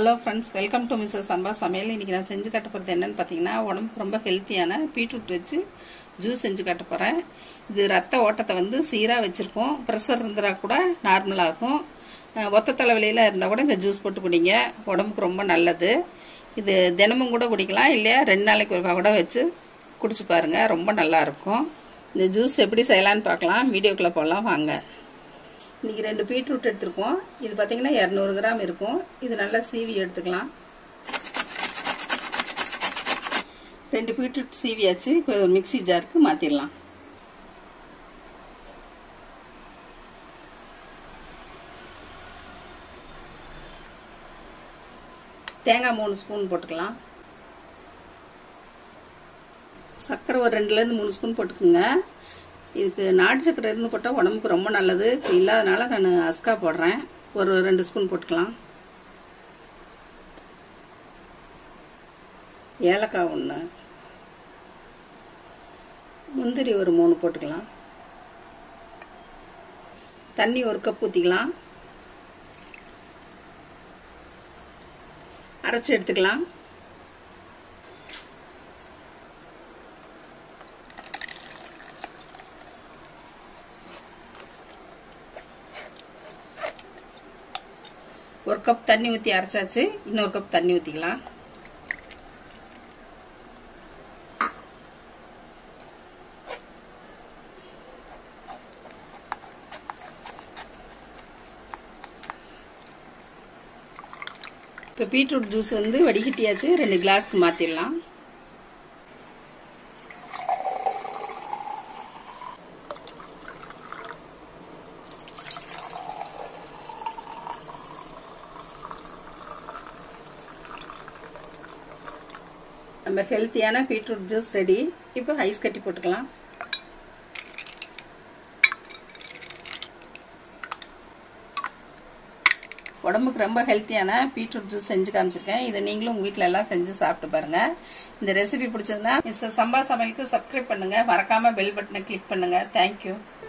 hello friends welcome to Mrs Samba சமையல் இன்றைக்கி நான் செஞ்சு காட்ட போகிறது என்னன்னு பார்த்தீங்கன்னா உடம்புக்கு ரொம்ப ஹெல்த்தியான பீட்ரூட் வச்சு ஜூஸ் செஞ்சு காட்ட போகிறேன் இது ரத்த ஓட்டத்தை வந்து சீராக வச்சுருக்கோம் ப்ரெஷர் இருந்தால் கூட நார்மலாகும் அஹ் ஒத்த தலைவலியில் இருந்தால் கூட இந்த ஜூஸ் போட்டு குடிங்க உடம்புக்கு ரொம்ப நல்லது இது தினமும் கூட குடிக்கலாம் இல்லையா ரெண்டு நாளைக்கு ஒருக்கா கூட வச்சு குடிச்சு பாருங்கள் ரொம்ப நல்லாயிருக்கும் இந்த ஜூஸ் எப்படி செய்யலான்னு பார்க்கலாம் வீடியோக்குள்ளே போகலாம் வாங்க இன்றைக்கி ரெண்டு பீட்ரூட் எடுத்துருக்கோம் இது பார்த்தீங்கன்னா இரநூறு கிராம் இருக்கும் இது நல்லா சீவி எடுத்துக்கலாம் ரெண்டு பீட்ரூட் சீவியாச்சு இப்போ ஒரு மிக்சி ஜாருக்கு மாற்றிடலாம் தேங்காய் மூணு ஸ்பூன் போட்டுக்கலாம் சர்க்கரை ஒரு ரெண்டுலேருந்து மூணு ஸ்பூன் போட்டுக்குங்க இதுக்கு நாட்டு சக்கரை இருந்து போட்டால் உடம்புக்கு ரொம்ப நல்லது இப்போ இல்லாதனால நான் அஸ்கா போடுறேன் ஒரு ரெண்டு ஸ்பூன் போட்டுக்கலாம் ஏலக்காய் ஒன்று முந்திரி ஒரு மூணு போட்டுக்கலாம் தண்ணி ஒரு கப் ஊற்றிக்கலாம் அரைச்சி எடுத்துக்கலாம் ஒரு கப் தண்ணி ஊற்றி அரைச்சாச்சு இன்னொரு கப் தண்ணி ஊற்றிக்கலாம் இப்போ பீட்ரூட் ஜூஸ் வந்து வடிகட்டியாச்சு ரெண்டு கிளாஸ்க்கு மாற்றிடலாம் நம்ம ஹெல்த்தியான பீட்ரூட் ஜூஸ் ரெடி இப்போ ஐஸ் கட்டி போட்டுக்கலாம் உடம்புக்கு ரொம்ப ஹெல்த்தியான பீட்ரூட் ஜூஸ் செஞ்சு காமிச்சிருக்கேன் இதை நீங்களும் உங்கள் வீட்டில் எல்லாம் செஞ்சு சாப்பிட்டு பாருங்க இந்த ரெசிபி பிடிச்சதுன்னா மிஸ்டர் சம்பா சமையலுக்கு சப்ஸ்கிரைப் பண்ணுங்க மறக்காம பெல் பட்டனை கிளிக் பண்ணுங்க தேங்க்யூ